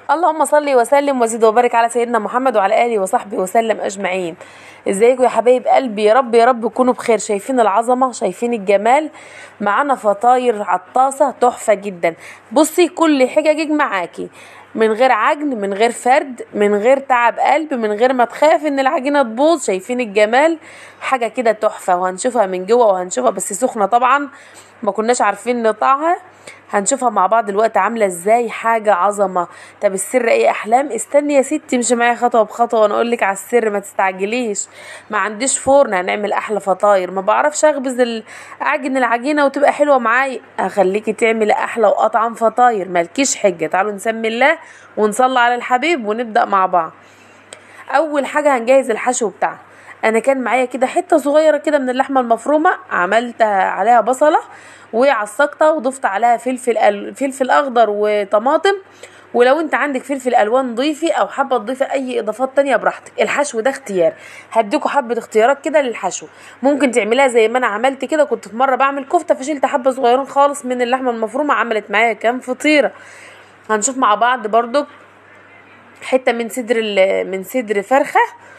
اللهم صل وسلم وزد وبارك على سيدنا محمد وعلى اله وصحبه وسلم اجمعين ازيكم يا حبايب قلبي يا رب يا رب تكونوا بخير شايفين العظمه شايفين الجمال معانا فطاير عطاسه تحفه جدا بصي كل حججك معاكي من غير عجن من غير فرد من غير تعب قلب من غير ما تخاف ان العجينه تبوظ شايفين الجمال حاجه كده تحفه وهنشوفها من جوه وهنشوفها بس سخنه طبعا ما كناش عارفين نقطعها هنشوفها مع بعض دلوقتي عامله ازاي حاجه عظمه طب السر ايه احلام استني يا ستي امشي معايا خطوه بخطوه وانا اقول لك على السر ما تستعجليش ما عنديش فرن هنعمل احلى فطاير ما بعرفش اخبز ال- اعجن العجينه وتبقى حلوه معايا هخليكي تعملي احلى واطعم فطاير مالكيش حجه تعالوا نسمي الله ونصلي على الحبيب ونبدا مع بعض اول حاجه هنجهز الحشو بتاعها انا كان معايا كده حته صغيره كده من اللحمه المفرومه عملت عليها بصله وعصقتها وضفت عليها فلفل أل... فلفل اخضر وطماطم ولو انت عندك فلفل الوان ضيفي او حابه تضيفي اي اضافات تانية براحتك الحشو ده اختيار هديكوا حبه اختيارات كده للحشو ممكن تعمليها زي ما انا عملت كده كنت في مره بعمل كفته فشلت حبه صغيرين خالص من اللحمه المفرومه عملت معايا كام فطيره هنشوف مع بعض برضو حته من صدر ال- من صدر فرخه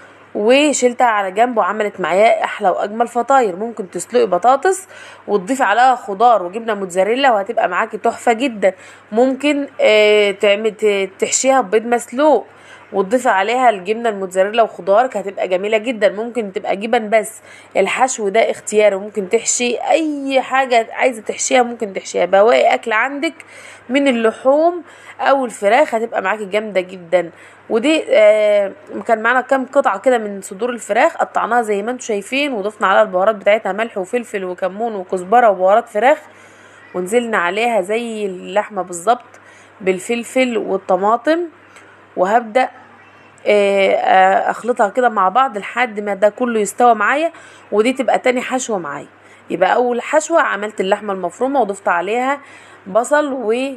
وشلتها على جنب وعملت معايا احلى واجمل فطاير ممكن تسلقي بطاطس وتضيفي عليها خضار وجبنه موتزاريلا وهتبقى معاكي تحفه جدا ممكن آه تعمل ت- تحشيها بيض مسلوق وتضيفي عليها الجبنه الموتزاريلا وخضارك هتبقى جميله جدا ممكن تبقى جبن بس الحشو ده اختياري ممكن تحشي اي حاجه عايزه تحشيها ممكن تحشيها بواقي اكل عندك من اللحوم او الفراخ هتبقى معاكي جامده جدا ودي آه كان معانا كام قطعه كده من صدور الفراخ قطعناها زي ما انتم شايفين وضفنا عليها البهارات بتاعتها ملح وفلفل وكمون وكزبره وبهارات فراخ ونزلنا عليها زي اللحمه بالظبط بالفلفل والطماطم وهبدا آه، آه، اخلطها كده مع بعض لحد ما ده كله يستوى معايا ودي تبقى تاني حشوه معايا يبقى اول حشوه عملت اللحمه المفرومه وضفت عليها بصل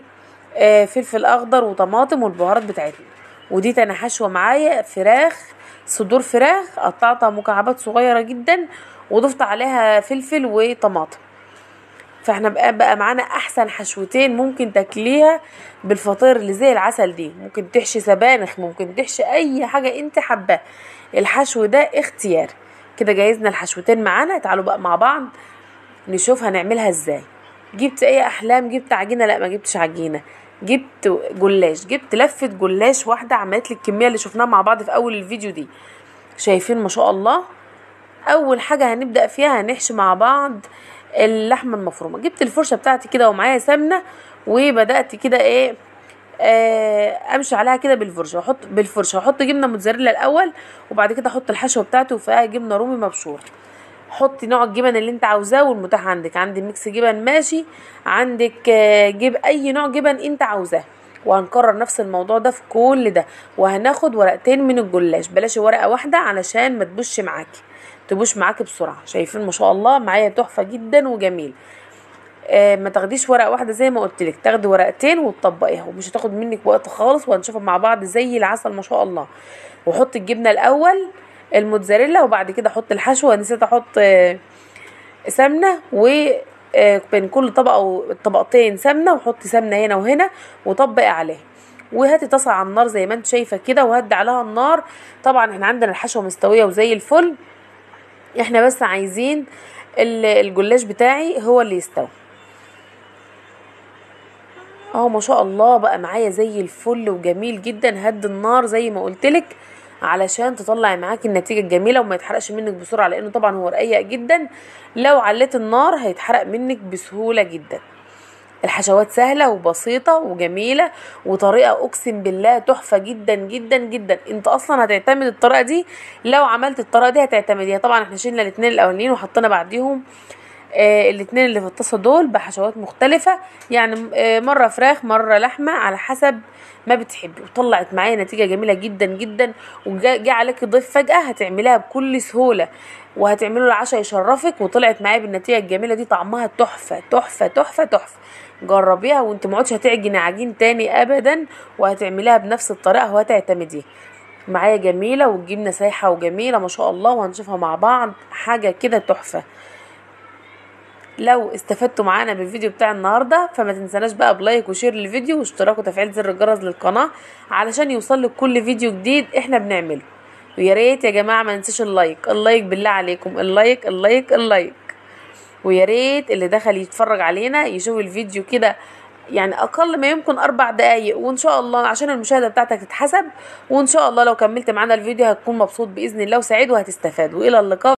وفلفل اخضر وطماطم والبهارات بتاعتنا ودي تاني حشوه معايا فراخ صدور فراخ قطعتها مكعبات صغيره جدا وضفت عليها فلفل وطماطم فاحنا بقى بقى معانا احسن حشوتين ممكن تاكليها بالفطير اللي زي العسل دي ممكن تحشي سبانخ ممكن تحشي اي حاجه انت حباها الحشو ده اختيار كده جهزنا الحشوتين معانا تعالوا بقى مع بعض نشوف هنعملها ازاي جبت ايه احلام جبت عجينه لا ما جبتش عجينه جبت جلاش جبت لفه جلاش واحده عملت لي الكميه اللي شفناها مع بعض في اول الفيديو دي شايفين ما شاء الله اول حاجه هنبدا فيها هنحشي مع بعض اللحمه المفرومه جبت الفرشه بتاعتي كده ومعايا سمنه وبدات كده ايه آه امشي عليها كده بالفرشه احط بالفرشه احط جبنه موتزاريلا الاول وبعد كده احط الحشوه بتاعتي وفيها جبنه رومي مبشور حطي نوع الجبن اللي انت عاوزاه والمتاح عندك عندي ميكس جبن ماشي عندك آه، جيب اي نوع جبن انت عاوزاه وهنكرر نفس الموضوع ده في كل ده وهناخد ورقتين من الجلاش بلاش ورقه واحده علشان ما تبوش معاكي تبوش معاكي بسرعه شايفين ما شاء الله معايا تحفه جدا وجميل آه ما تاخديش ورقه واحده زي ما قلت لك تاخدي ورقتين وتطبقيها ومش هتاخد منك وقت خالص وهنشوفها ممع بعض زي العسل ما شاء الله وحط الجبنه الاول الموتزاريلا وبعد كده احط الحشوه نسيت احط آه سمنه و آه، بين كل طبقه وطبقتين سمنه وحطي سمنه هنا وهنا وطبقي عليها وهاتي طاسه على النار زي ما انت شايفه كده وهدي عليها النار طبعا احنا عندنا الحشوه مستويه وزي الفل احنا بس عايزين ال- الجلاش بتاعي هو اللي يستوي اهو ما شاء الله بقى معايا زي الفل وجميل جدا هد النار زي ما قلتلك علشان تطلعي معاكي النتيجه الجميله وما يتحرقش منك بسرعه لانه طبعا هو رقيق جدا لو عليت النار هيتحرق منك بسهوله جدا الحشوات سهله وبسيطه وجميله وطريقه اقسم بالله تحفه جدا جدا جدا انت اصلا هتعتمد الطريقه دي لو عملت الطريقه دي هتعتمديها طبعا احنا شلنا الاثنين الاولانيين وحطينا بعديهم آه الاثنين اللي في الطاسه دول بحشوات مختلفه يعني آه مره فراخ مره لحمه على حسب ما بتحبي وطلعت معايا نتيجه جميله جدا جدا وجا عليك ضيف فجاه هتعمليها بكل سهوله وهتعملوا العشاء يشرفك وطلعت معايا بالنتيجه الجميله دي طعمها تحفه تحفه تحفه تحفه جربيها وانت ما عدتش هتعجني عجين تاني ابدا وهتعمليها بنفس الطريقه وهتعتمديها معايا جميله والجبنه سايحه وجميله ما شاء الله وهنشوفها مع بعض حاجه كده تحفه لو استفدتوا معانا بالفيديو بتاع النهارده فما تنسناش بقى بلايك وشير للفيديو واشتراك وتفعيل زر الجرس للقناه علشان يوصل لك كل فيديو جديد احنا بنعمله ويا ريت يا جماعه ما ننساش اللايك اللايك بالله عليكم اللايك اللايك اللايك ويا ريت اللي دخل يتفرج علينا يشوف الفيديو كده يعني اقل ما يمكن اربع دقايق وان شاء الله عشان المشاهده بتاعتك تتحسب وان شاء الله لو كملت معانا الفيديو هتكون مبسوط باذن الله وسعيد وهتستفاد والى اللقاء